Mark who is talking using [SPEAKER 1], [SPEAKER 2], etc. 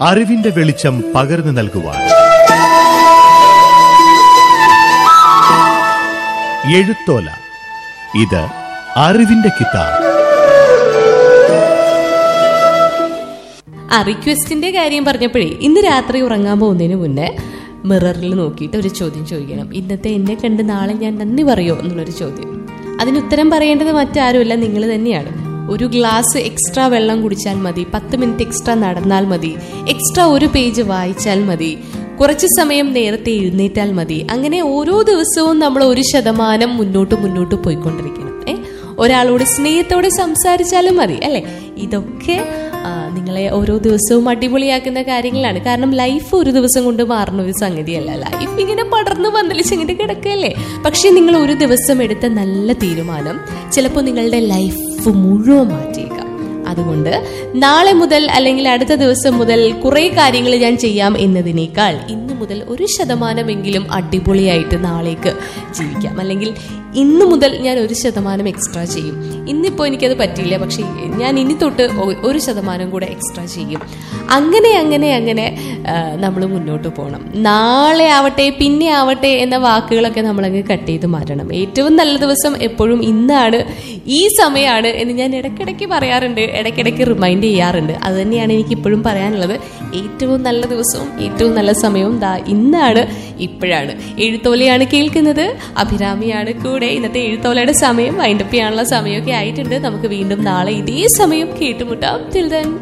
[SPEAKER 1] അറിവിന്റെ വെളിച്ചം പകർന്നു നൽകുവാൻ എഴുത്തോല ഇത് അറിവിന്റെ കിതാബ്
[SPEAKER 2] ആ റിക്വസ്റ്റിന്റെ കാര്യം പറഞ്ഞപ്പോഴേ ഇന്ന് രാത്രി ഉറങ്ങാൻ പോകുന്നതിന് മുന്നേ മിററിൽ നോക്കിയിട്ട് ഒരു ചോദ്യം ചോദിക്കണം ഇന്നത്തെ എന്നെ കണ്ട് നാളെ ഞാൻ നന്ദി പറയോ എന്നുള്ളൊരു ചോദ്യം അതിന് ഉത്തരം പറയേണ്ടത് മറ്റാരുമല്ല നിങ്ങൾ തന്നെയാണ് ഒരു ഗ്ലാസ് എക്സ്ട്രാ വെള്ളം കുടിച്ചാൽ മതി പത്ത് മിനിറ്റ് എക്സ്ട്രാ നടന്നാൽ മതി എക്സ്ട്രാ ഒരു പേജ് വായിച്ചാൽ മതി കുറച്ച് സമയം നേരത്തെ എഴുന്നേറ്റാൽ മതി അങ്ങനെ ഓരോ ദിവസവും നമ്മൾ ഒരു ശതമാനം മുന്നോട്ട് മുന്നോട്ട് പോയിക്കൊണ്ടിരിക്കണം ഏ ഒരാളോട് സ്നേഹത്തോടെ സംസാരിച്ചാലും മതി അല്ലെ ഇതൊക്കെ ആ, നിങ്ങളെ ഓരോ ദിവസവും അടിപൊളിയാക്കുന്ന കാര്യങ്ങളാണ് കാരണം ലൈഫ് ഒരു ദിവസം കൊണ്ട് മാറുന്ന ഒരു സംഗതിയല്ല ലൈഫ് ഇങ്ങനെ പടർന്നു പന്തലിച്ചിങ്ങനെ കിടക്കല്ലേ പക്ഷെ നിങ്ങൾ ഒരു ദിവസം എടുത്ത നല്ല തീരുമാനം ചിലപ്പോൾ നിങ്ങളുടെ ലൈഫ് മുഴുവൻ മാറ്റിയേക്കാം അതുകൊണ്ട് നാളെ മുതൽ അല്ലെങ്കിൽ അടുത്ത ദിവസം മുതൽ കുറെ കാര്യങ്ങൾ ഞാൻ ചെയ്യാം എന്നതിനേക്കാൾ ഇന്ന് മുതൽ ഒരു ശതമാനമെങ്കിലും അടിപൊളിയായിട്ട് നാളേക്ക് ജീവിക്കാം അല്ലെങ്കിൽ ഇന്ന് മുതൽ ഞാൻ ഒരു ശതമാനം എക്സ്ട്രാ ചെയ്യും ഇന്നിപ്പോൾ എനിക്കത് പറ്റിയില്ല പക്ഷേ ഞാൻ ഇനി തൊട്ട് ഒ- ഒരു ശതമാനം കൂടെ എക്സ്ട്രാ ചെയ്യും അങ്ങനെ അങ്ങനെ അങ്ങനെ നമ്മൾ മുന്നോട്ട് പോകണം നാളെ ആവട്ടെ പിന്നെ ആവട്ടെ എന്ന വാക്കുകളൊക്കെ നമ്മളങ്ങ് കട്ട് ചെയ്ത് മാറ്റണം ഏറ്റവും നല്ല ദിവസം എപ്പോഴും ഇന്നാണ് ഈ സമയമാണ് എന്ന് ഞാൻ ഇടയ്ക്കിടയ്ക്ക് പറയാറുണ്ട് ഇടയ്ക്കിടയ്ക്ക് റിമൈൻഡ് ചെയ്യാറുണ്ട് അത് തന്നെയാണ് എനിക്ക് ഇപ്പോഴും പറയാനുള്ളത് ഏറ്റവും നല്ല ദിവസവും ഏറ്റവും നല്ല സമയവും ദാ ഇന്നാണ് ഇപ്പോഴാണ് എഴുത്തോലയാണ് കേൾക്കുന്നത് അഭിരാമിയാണ് കൂടെ ഇന്നത്തെ എഴുത്തോലയുടെ സമയം വൈൻഡപ്പ് ചെയ്യാനുള്ള സമയമൊക്കെ ആയിട്ടുണ്ട് നമുക്ക് വീണ്ടും നാളെ ഇതേ സമയം കേട്ടുമുട്ടാം ടിൽ ദെൻ